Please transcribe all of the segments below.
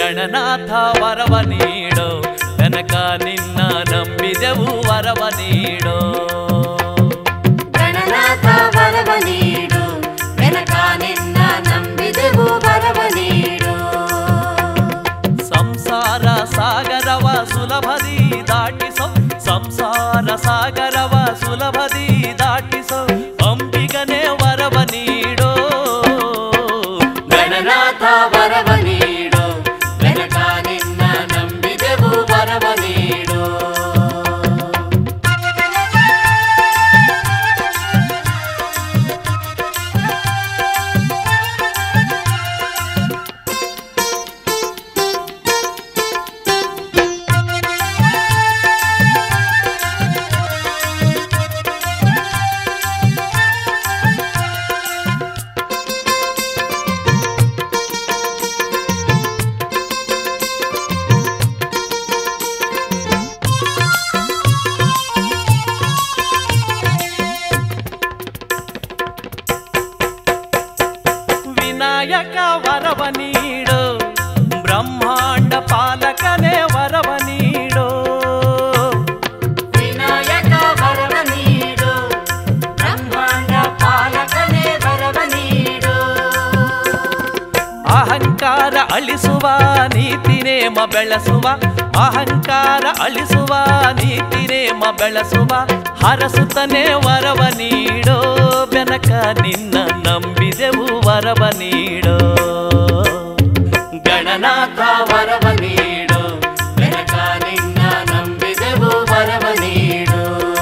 ಗಣನಾಥ ವರವ ನೀಡೋ ಕನಕ ನಿನ್ನ ನಂಬಿದೆವು ವರವ ನೀಡೋ ಗಣನಾಥ ವರವ ನೀಡು ಬೆನಕ ನಿನ್ನ ನಂಬಿದೆವು ವರವ ನೀಡು ಸಂಸಾರ ಸಾಗರವ ಸುಲಭದಿ ದಾಟಿಸೋ ಸಂಸಾರ ಸಾಗರವ ಸುಲಭದಿ ದಾಟಿಸೋ ಅಂಬಿಗನೆ ವರವ ನೀಡೋ ಗಣನಾಥ ವರವ ನೀಡು ಬೆನಕ ನಿನ್ನ ನಂಬಿದೆವು ವರವ ನೀಡು ವಿನಾಯಕ ವರವ ನೀಡೋ ಬ್ರಹ್ಮಾಂಡ ಪಾಲಕನೇ ವರವ ನೀಡೋ ವಿನಾಯಕ ವರವ ನೀಡು ಬ್ರಹ್ಮಾಂಡ ಪಾಲಕನೇ ವರವ ನೀಡು ಅಹಂಕಾರ ಅಳಿಸುವ ನೀತಿ ನೇಮ ಬೆಳೆಸುವ ಅಹಂಕಾರ ಅಳಿಸುವ ನೀತಿ ನೇಮ ಬೆಳೆಸುವ ಹರಸುತ್ತನೆ ವರವ ನೀಡೋ ಬೆನಕ ನಿನ್ನ ನಂಬಿದೆವು ವರವ ನೀಡೋ ಗಣನಾಥ ವರವ ನೀಡು ಬೆನಕ ನಿನ್ನ ನಂಬಿದೆವು ವರವ ನೀಡು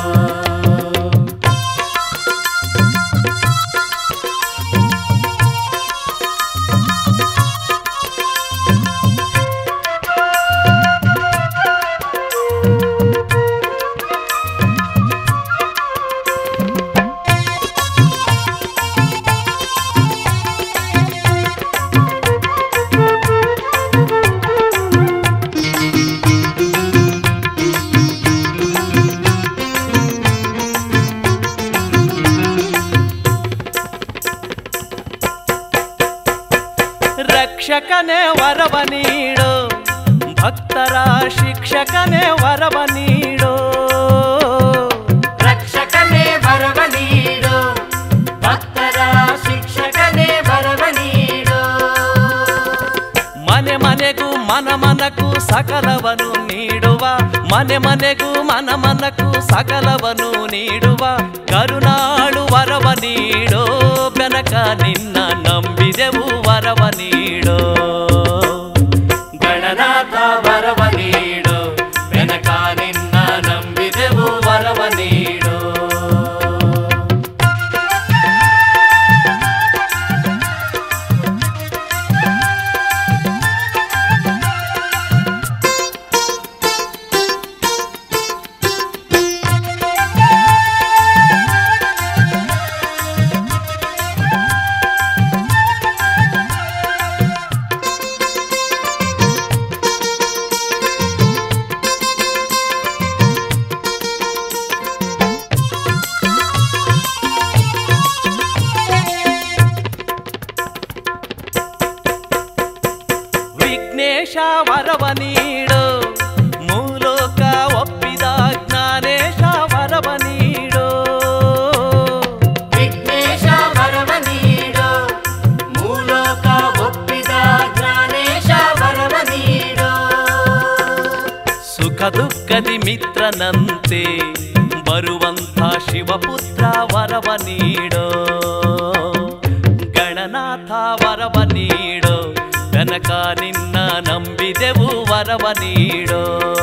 ರಕ್ಷಕನೇ ವರವ ನೀಡೋ ಭಕ್ತರ ಶಿಕ್ಷಕನೇ ವರವ ನೀಡೋ ರಕ್ಷಕನೇ ವರವ ನೀಡು ಭಕ್ತರ ಶಿಕ್ಷಕನೇ ವರವ ನೀಡು ಮನೆ ಮನೆಗೂ ಮನ ಮನಕ್ಕೂ ಸಕಲವನು ನೀಡುವ ಮನೆ ಮನೆಗೂ ಮನ ಮನಕ್ಕೂ ಸಕಲವನು ನೀಡುವ ಕರುಣಾಳು ವರವ ನೀಡೋ ಬೆನಕ ನಿನ್ನ ನಂಬಿದೆವು ವರವ ನೀಡೋ ಗಣನಾಥ ವರವ ನೀಡು ಬೆನಕ ನಿನ್ನ ನಂಬಿದೆವು ವರವ ನೀಡು ವಿಘ್ನೇಶ ವರವ ನೀಡು ಮೂಲೋಕ ಒಪ್ಪಿದ ಜ್ಞಾನೇಶ ವರವ ನೀಡು ವಿಘ್ನೇಶ ವರವ ನೀಡು ಮೂಲೋಕ ಒಪ್ಪಿದ ಜ್ಞಾನೇಶ ವರವ ನೀಡು ಸುಖ ದುಃಖದಿ ಮಿತ್ರನಂತೆ ಬರುವಂಥ ಶಿವಪುತ್ರ ವರವ ನೀಡೋ ಗಣನಾಥ ವರವ ನೀಡೋ ಕನಕ ನಿನ್ನ ನಂಬಿದೆವು ವರವ ನೀಡೋ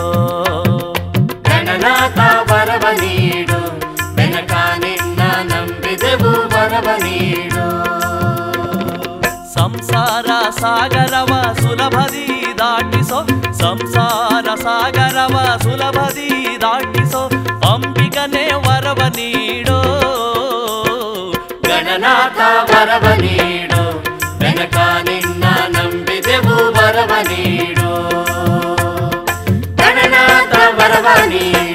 ಗಣನಾಥ ವರವ ನೀಡು ಬೆನಕ ನಿನ್ನ ನಂಬಿದೆವು ವರವ ನೀಡು ಸಂಸಾರ ಸಾಗರವ ಸುಲಭದಿ ದಾಟಿಸೋ ಸಂಸಾರ ಸಾಗರವ ಸುಲಭದಿ ದಾಟಿಸೋ ಅಂಬಿಗನೆ ವರವ ನೀಡೋ ಗಣನಾಥ ವರವ ನೀಡು ಬೆನಕ ನಿನ್ನ ನಂಬಿದೆವು ವರವ ನೀಡು ಗಣನಾಥ ವರವ ನೀಡು